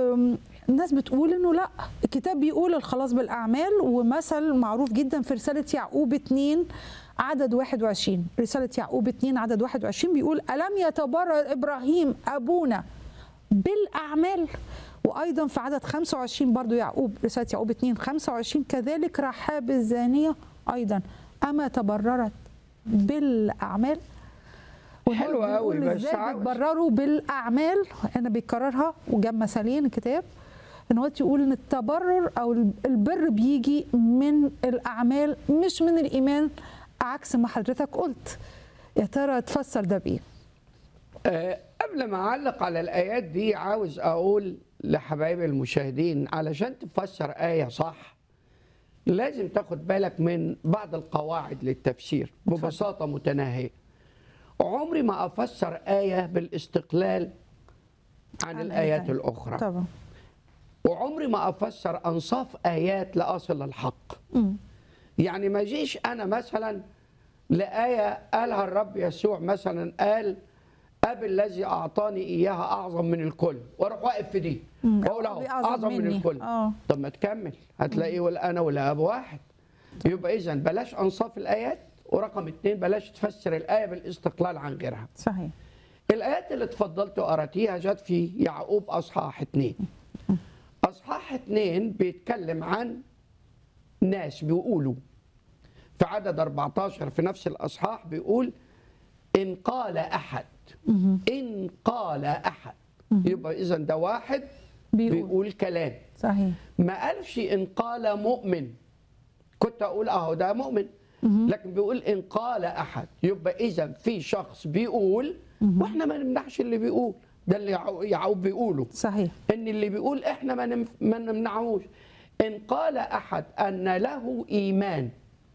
أم، الناس بتقول انه لا الكتاب بيقول الخلاص بالاعمال ومثل معروف جدا في رساله يعقوب 2 عدد 21 رساله يعقوب 2 عدد 21 بيقول الم يتبرر ابراهيم ابونا بالاعمال وايضا في عدد 25 برضو يعقوب رساله يعقوب 2 25 كذلك رحاب الزانيه ايضا اما تبررت بالاعمال وهو حلوة أوي، بيقول بس إزاي عاوز- بيتبرروا بالاعمال انا بيكررها وجاب مثالين الكتاب ان هو يقول ان التبرر او البر بيجي من الاعمال مش من الايمان عكس ما حضرتك قلت يا ترى تفسر ده بايه آه، قبل ما اعلق على الايات دي عاوز اقول لحبايبي المشاهدين علشان تفسر ايه صح لازم تاخد بالك من بعض القواعد للتفسير ببساطه متناهيه عمري ما افسر ايه بالاستقلال عن, عن آية الايات تانية. الاخرى طبعا وعمري ما افسر انصاف ايات لاصل الحق مم. يعني ما جيش انا مثلا لايه قالها الرب يسوع مثلا قال اب الذي اعطاني اياها اعظم من الكل واروح واقف في دي مم. واقول أبي اهو أعظم اعظم من مني. الكل آه. طب ما تكمل هتلاقي ولا انا ولا اب واحد يبقى اذا بلاش انصاف الايات ورقم اثنين بلاش تفسر الايه بالاستقلال عن غيرها صحيح الآيات اللي اتفضلت قراتيها جت في يعقوب أصحاح اتنين أصحاح اتنين بيتكلم عن ناس بيقولوا في عدد 14 في نفس الأصحاح بيقول إن قال أحد إن قال أحد يبقى إذا ده واحد بيقول. بيقول كلام صحيح ما قالش إن قال مؤمن كنت أقول أهو ده مؤمن لكن بيقول إن قال أحد يبقى إذا في شخص بيقول وإحنا ما نمنعش اللي بيقول ده اللي يعقو- يعقوب بيقوله صحيح إن اللي بيقول إحنا ما نم- ما نمنعوش إن قال أحد أن له إيمان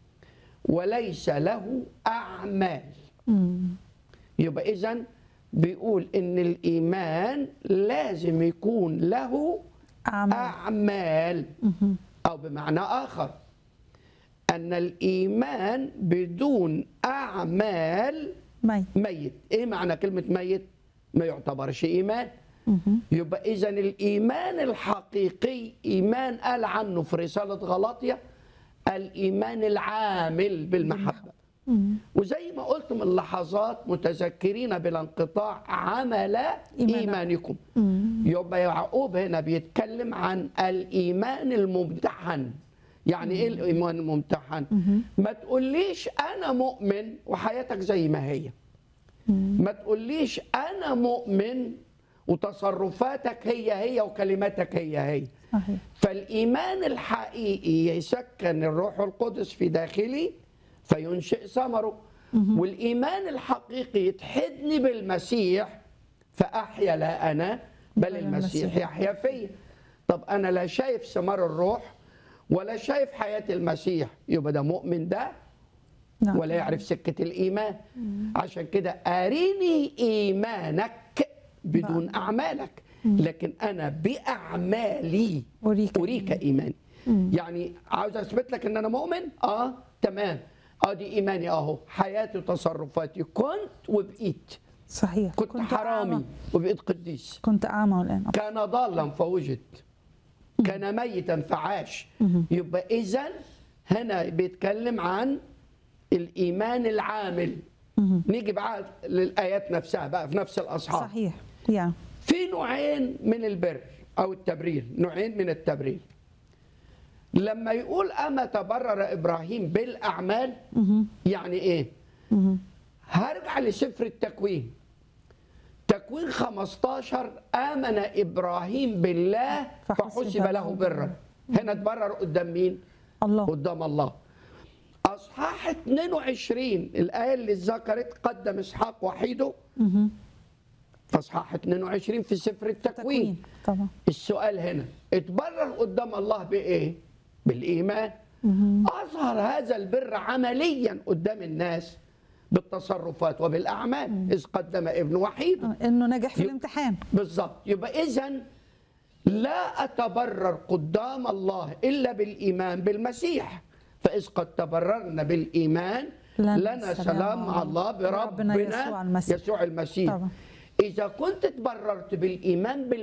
وليس له أعمال مم. يبقى إذا بيقول إن الإيمان لازم يكون له أعمال أعمال أو بمعنى آخر أن الإيمان بدون أعمال مي ميت إيه معنى كلمة ميت؟ ما يعتبرش إيمان يبقى إذا الإيمان الحقيقي إيمان قال عنه في رسالة غلاطية الإيمان العامل بالمحبة وزي ما قلت من لحظات متذكرين بلا انقطاع عمل إيمانك. إيمانكم يبقى يعقوب هنا بيتكلم عن الإيمان الممتحن يعني إيه الإيمان الممتحن؟ ما تقوليش أنا مؤمن وحياتك زي ما هي ما تقوليش أنا مؤمن وتصرفاتك هي هي وكلماتك هي هي صحيح فالإيمان الحقيقي يسكن الروح القدس في داخلي فينشئ ثمره والإيمان الحقيقي يتحدني بالمسيح فأحيا لا أنا بل بل المسيح المسيح. يحيا فيا طب أنا لا شايف ثمار الروح ولا شايف حياة المسيح يبقى ده مؤمن ده نعم. ولا يعرف سكة الإيمان عشان كده أريني إيمانك بدون أعمالك لكن أنا بأعمالي أريك أريك إيماني يعني عاوز أثبت لك إن أنا مؤمن آه تمام آه دي إيماني أهو حياتي وتصرفاتي كنت وبقيت صحيح كنت, حرامي أعمى. وبقيت قديس كنت أعمى والآن كان ضالا فوجد كان ميتا فعاش يبقى اذا هنا بيتكلم عن الايمان العامل نيجي بقى للايات نفسها بقى في نفس الاصحاح صحيح يا في نوعين من البر او التبرير نوعين من التبرير لما يقول اما تبرر ابراهيم بالاعمال يعني ايه هرجع لسفر التكوين تكوين 15 آمن إبراهيم بالله فحسب فحسب له له برا هنا اتبرر قدام مين؟ الله قدام الله أصحاح 22 الآية اللي ذكرت قدم إسحاق وحيده في أصحاح 22 في سفر التكوين تكوين طبعا السؤال هنا اتبرر قدام الله بإيه؟ بالإيمان أظهر هذا البر عمليا قدام الناس بالتصرفات وبالأعمال إذ قدم ابن وحيد آه، إنه نجح في يب- الامتحان بالظبط يبقى إذا لا أتبرر قدام الله إلا بالإيمان بالمسيح فإذ قد تبررنا بالإيمان لنا لنا السلام سلام مع مع الله ربنا بربنا يسوع المسيح. يسوع المسيح طبعا. إذا كنت تبررت بالإيمان